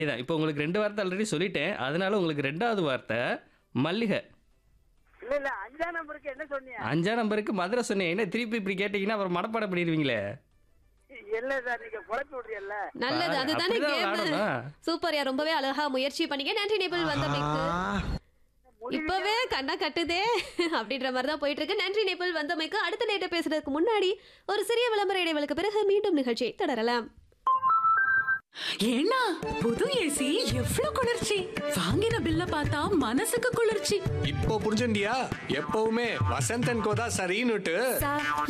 இதான் இப்போ உங்களுக்கு ரெண்டு வார்த்தை ஆல்ரெடி சொல்லிட்டேன் அதனால உங்களுக்கு ரெண்டாவது வார்த்தை மல்லிகை இல்ல இல்ல அஞ்சாம் நம்பருக்கு என்ன சொன்னீங்க அஞ்சாம் நம்பருக்கு மதுரை சொன்னேன் என்ன திருப்பி இப்படி கேட்டீங்கன்னா அப்புறம் மனப்பாடம் பண்ணிடுவீங்களே இல்ல சார் நீங்க குழப்பி விடுறீல்ல நல்லது பாரு, அதுதானே அப்படிதான் கேம் விளையாடணும். சூப்பர்யா ரொம்பவே அழகா முயற்சி பண்ணீங்க நன்றி நேபிள் வந்தமைக்கு இப்பவே கண்ணா கட்டுதே அப்படின்ற மாதிரி தான் போயிட்டு இருக்கு நன்றி நேபிள் வந்தமைக்கு அடுத்த நேட்ட பேசுறதுக்கு முன்னாடி ஒரு சிறிய விளம்பர இடைவெளிக்கு பிறகு மீண்டும் நிகழ்ச்சியை தொடரலாம் ஏன்னா புது ஏசி எவ்ளோ குளிர்ச்சி வாங்கின பில்ல பார்த்தா மனசுக்கு குளிர்ச்சி இப்போ புரிஞ்சுண்டியா எப்பவுமே வசந்தன் கோதா சரின்னுட்டு